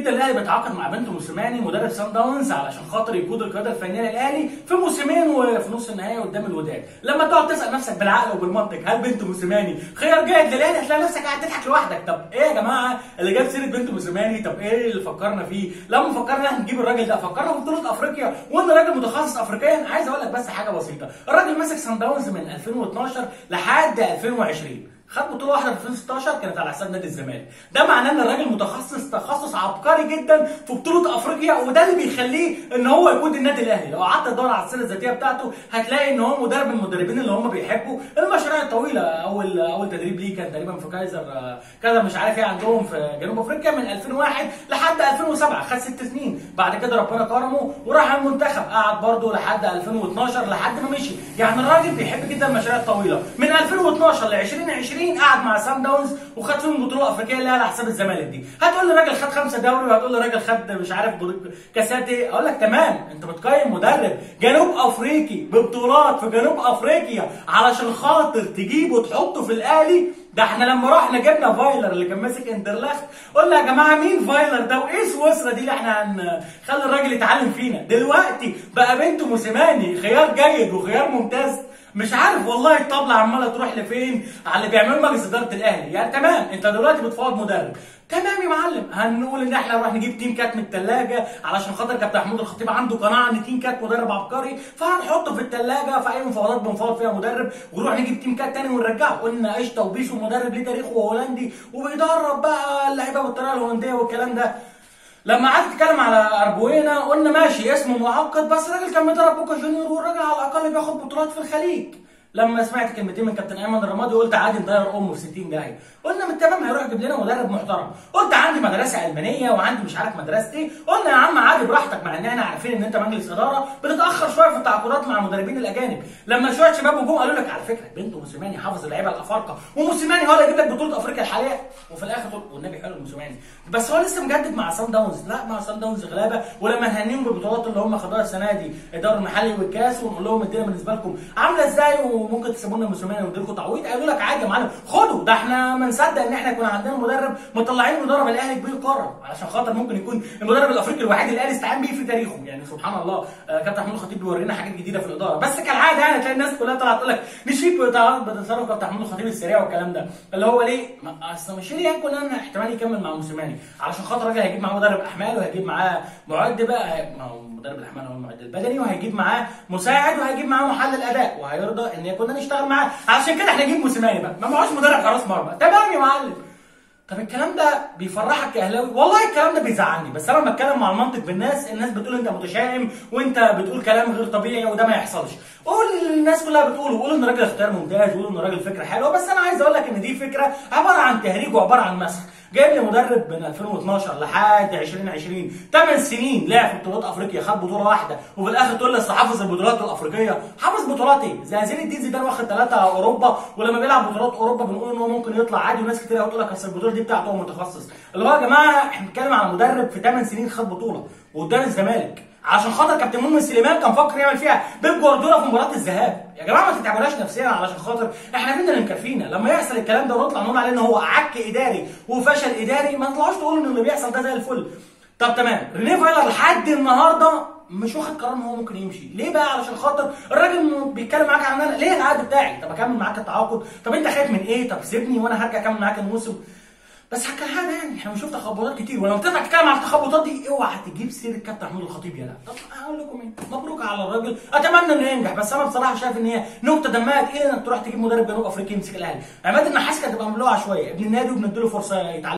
جدا الاهلي بيتعاقد مع بنت موسيماني مدرب سان داونز علشان خاطر يقود القياده الفنيه للاهلي في موسمين وفي نص النهائي قدام الوداد لما تقعد تسال نفسك بالعقل وبالمنطق هل بنت موسيماني خيار جيد للاهلي هتلاقي نفسك قاعد تضحك لوحدك طب ايه يا جماعه اللي جاب سيره بنت موسيماني طب ايه اللي فكرنا فيه لما فكرنا احنا نجيب الراجل ده فكرنا في بطوله افريقيا وان راجل متخصص افريقيا عايز اقول لك بس حاجه بسيطه الراجل ماسك سان داونز من 2012 لحد 2020 خد بطوله واحده في 2016 كانت على حساب نادي الزمالك ده معناه ان الراجل متخصص تخصص عبقري جدا في بطوله افريقيا وده اللي بيخليه ان هو يقود النادي الاهلي لو قعدت تدور على السيره الذاتيه بتاعته هتلاقي ان هو مدرب من المدربين اللي هم بيحبوا المشاريع الطويله اول اول تدريب ليه كان تقريبا في كايزر كذا مش عارف ايه عندهم في جنوب افريقيا من 2001 لحد 2007 خد ست سنين بعد كده ربنا كرمه وراح المنتخب قعد برده لحد 2012 لحد ما مشي يعني الراجل بيحب جدا المشاريع الطويله من 2012 ل 2020 20 قعد مع سان داونز وخد فيهم بطوله افريقيه اللي هي على حساب الزمالك دي هتقول لي الراجل خد خمسه دوري وهتقول لي الراجل خد مش عارف كاسات ايه اقول لك تمام انت بتقيم مدرب جنوب افريقي ببطولات في جنوب افريقيا علشان خاطر تجيبه وتحطه في الاهلي ده احنا لما رحنا جبنا فايلر اللي كان ماسك اندرلخت قلنا يا جماعه مين فايلر ده وايه سويسرا دي اللي احنا هنخلي الراجل يتعلم فينا دلوقتي بقى بنته موسيماني خيار جيد وخيار ممتاز مش عارف والله الطبلة عمالة تروح لفين على اللي بيعملوا مجلس إدارة الأهلي يعني تمام أنت دلوقتي بتفاوض مدرب تمام يا معلم هنقول ان احنا نروح نجيب تيم كات من الثلاجه علشان خاطر كابتن محمود الخطيب عنده قناعه ان تيم كات مدرب عبقري فهنحطه في الثلاجه في اي مفاوضات بنفاوض فيها مدرب ونروح نجيب تيم كات تاني ونرجعه قلنا قشطه وبيسو مدرب ليه تاريخه هولندي وبيدرب بقى اللعيبه بالطريقه الهولنديه والكلام ده لما قعدت تتكلم على اربوينا قلنا ماشي اسمه معقد بس الراجل كان بيدرب بوكا جونيور والراجل على الاقل بياخد بطولات في الخليج لما سمعت كلمتين من كابتن ايمن الرمادي قلت عادي نطير امه في 60 داهيه قلنا من تمام هيروح يجيب لنا مدرب محترم قلت عندي مدرسه المانيه وعندي مش عارف مدرسه ايه قلنا يا عم عادي براحتك مع ان احنا عارفين ان انت مجلس اداره بتتاخر شويه في التعاقدات مع المدربين الاجانب لما شويه شباب وجم قالوا لك على فكره بنته موسيماني حافظ اللعيبه الافارقه وموسيماني هو اللي هيجيب لك بطوله افريقيا الحاليه وفي الاخر تقول والنبي حلو موسيماني بس هو لسه مجدد مع سان داونز لا مع سان داونز غلابه ولما نهنيهم بالبطولات اللي هم خدوها السنه دي الدوري المحلي والكاس ونقول لهم الدنيا بالنسبه لكم عامله ازاي وممكن تسيبوا لنا موسيماني وندي لكم تعويض قالوا لك عادي يا معلم خدوا ده احنا ما نصدق ان احنا يكون عندنا مدرب مطلعين مدرب الاهلي كبير القاره علشان خاطر ممكن يكون المدرب الافريقي الوحيد اللي الاهلي استعان بيه في تاريخه يعني سبحان الله آه كابتن محمود الخطيب بيورينا حاجات جديده في الاداره بس كالعاده يعني تلاقي الناس كلها طلعت تقول لك نشيب بتصرف كابتن محمود الخطيب السريع والكلام ده اللي هو ليه اصل مش ليه يكون انا احتمال يكمل مع موسيماني علشان خاطر الراجل هيجيب معاه مدرب احمال وهيجيب معاه معد بقى ما هو مدرب الاحمال هو المعد البدني وهيجيب معاه مساعد وهيجيب معاه محلل اداء وهيرضى ان كنا نشتغل معاه عشان كده احنا نجيب موسيماني بقى ما معهوش مدرب حراس مرمى تمام يا معلم طب الكلام ده بيفرحك كاهلاوي والله الكلام ده بيزعلني بس انا لما بتكلم مع المنطق بالناس الناس بتقول انت متشائم وانت بتقول كلام غير طبيعي وده ما يحصلش قول اللي الناس كلها بتقوله قول ان الراجل اختيار ممتاز قول ان الراجل فكره حلوه بس انا عايز اقول لك ان دي فكره عباره عن تهريج وعباره عن مسخ جايب لي مدرب من 2012 لحد 2020 8 سنين لعب في بطولات افريقيا خد بطوله واحده وفي الاخر تقول لي حافظ البطولات الافريقيه حافظ بطولات ايه؟ زي زين الدين زيدان واخد ثلاثه اوروبا ولما بيلعب بطولات اوروبا بنقول ان هو ممكن يطلع عادي وناس كتير تقول لك اصل البطوله دي بتاعته هو متخصص اللي هو يا جماعه احنا بنتكلم على مدرب في 8 سنين خد بطوله وقدام الزمالك عشان خاطر كابتن مؤمن سليمان كان فاكر يعمل فيها بيب جوارديولا في مباراه الذهاب يا جماعه ما تتعبوناش نفسيا علشان خاطر احنا عارفين اللي مكفينا لما يحصل الكلام ده ونطلع نقول عليه ان هو عك اداري وفشل اداري ما تطلعوش تقولوا ان اللي بيحصل ده زي الفل طب تمام رينيه فايلر لحد النهارده مش واخد قرار ان هو ممكن يمشي ليه بقى علشان خاطر الراجل بيتكلم معاك عن انا ليه العقد بتاعي طب اكمل معاك التعاقد طب انت خايف من ايه طب سيبني وانا هرجع اكمل معاك الموسم بس كالعاده يعني احنا بنشوف تخبطات كتير ولما تطلع تتكلم على التخبطات دي اوعى تجيب سيره كابتن محمود الخطيب يا لا طب هقول لكم ايه مبروك على الراجل اتمنى انه ينجح بس انا بصراحه شايف ان هي نقطه دمها تقيل انك تروح تجيب مدرب جنوب افريقي يمسك الاهلي عماد النحاس كانت تبقى مبلوعه شويه ابن النادي وبنديله فرصه يتعلم